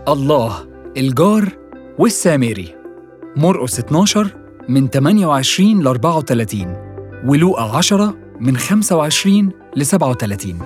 الله الجار والسامري مرقس 12 من 28 ل 34 ولوقا 10 من 25 ل 37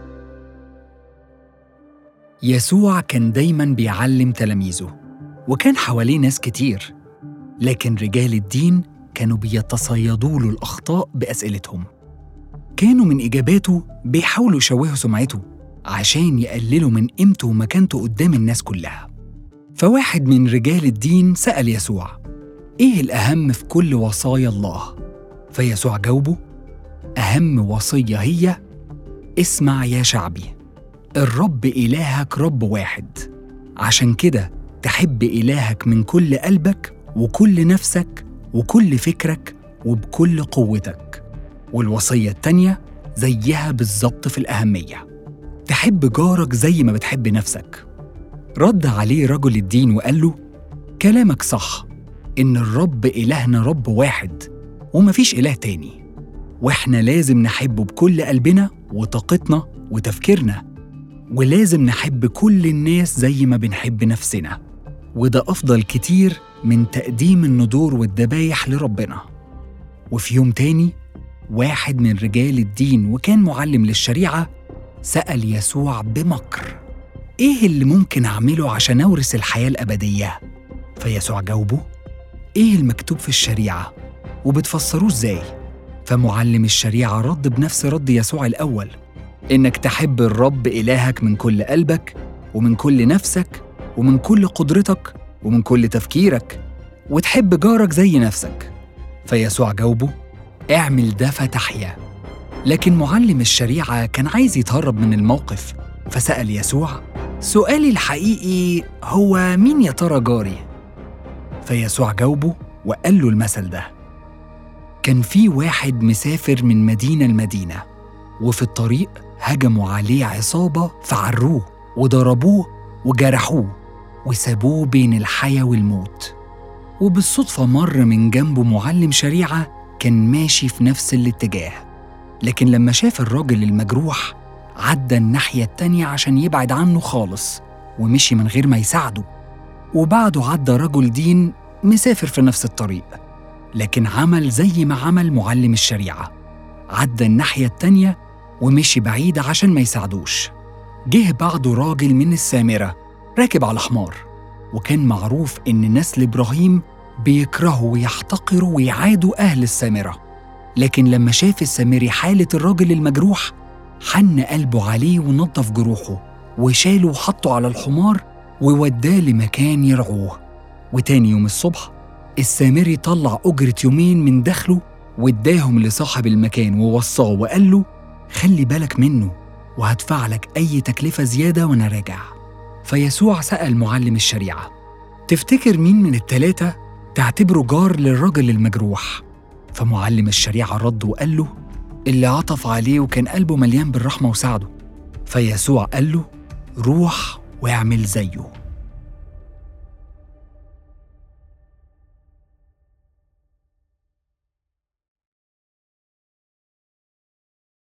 يسوع كان دايما بيعلم تلاميذه وكان حواليه ناس كتير لكن رجال الدين كانوا بيتصيدوا له الأخطاء بأسئلتهم كانوا من إجاباته بيحاولوا يشوهوا سمعته عشان يقللوا من قيمته ومكانته قدام الناس كلها فواحد من رجال الدين سأل يسوع إيه الأهم في كل وصايا الله؟ فيسوع جاوبه أهم وصية هي اسمع يا شعبي الرب إلهك رب واحد عشان كده تحب إلهك من كل قلبك وكل نفسك وكل فكرك وبكل قوتك والوصية التانية زيها بالظبط في الأهمية تحب جارك زي ما بتحب نفسك رد عليه رجل الدين وقال له كلامك صح إن الرب إلهنا رب واحد ومفيش إله تاني وإحنا لازم نحبه بكل قلبنا وطاقتنا وتفكيرنا ولازم نحب كل الناس زي ما بنحب نفسنا وده أفضل كتير من تقديم الندور والذبايح لربنا وفي يوم تاني واحد من رجال الدين وكان معلم للشريعة سأل يسوع بمكر إيه اللي ممكن أعمله عشان أورث الحياة الأبدية؟ فيسوع جاوبه إيه المكتوب في الشريعة؟ وبتفسروه إزاي؟ فمعلم الشريعة رد بنفس رد يسوع الأول إنك تحب الرب إلهك من كل قلبك ومن كل نفسك ومن كل قدرتك ومن كل تفكيرك وتحب جارك زي نفسك فيسوع جاوبه اعمل ده فتحيا لكن معلم الشريعة كان عايز يتهرب من الموقف فسأل يسوع سؤالي الحقيقي هو مين يا ترى جاري؟ فيسوع جاوبه وقال له المثل ده كان في واحد مسافر من مدينة لمدينة وفي الطريق هجموا عليه عصابة فعروه وضربوه وجرحوه وسابوه بين الحياة والموت وبالصدفة مر من جنبه معلم شريعة كان ماشي في نفس الاتجاه لكن لما شاف الراجل المجروح عدى الناحية التانية عشان يبعد عنه خالص ومشي من غير ما يساعده وبعده عدى رجل دين مسافر في نفس الطريق لكن عمل زي ما عمل معلم الشريعة عدى الناحية التانية ومشي بعيد عشان ما يساعدوش جه بعده راجل من السامرة راكب على حمار وكان معروف إن نسل إبراهيم بيكرهوا ويحتقروا ويعادوا أهل السامرة لكن لما شاف السامري حالة الراجل المجروح حن قلبه عليه ونظف جروحه وشاله وحطه على الحمار ووداه لمكان يرعوه وتاني يوم الصبح السامري طلع أجرة يومين من دخله واداهم لصاحب المكان ووصاه وقال له خلي بالك منه وهدفع لك أي تكلفة زيادة وأنا راجع فيسوع سأل معلم الشريعة تفتكر مين من التلاتة تعتبره جار للرجل المجروح فمعلم الشريعة رد وقال له اللي عطف عليه وكان قلبه مليان بالرحمة وساعده فيسوع قال له روح واعمل زيه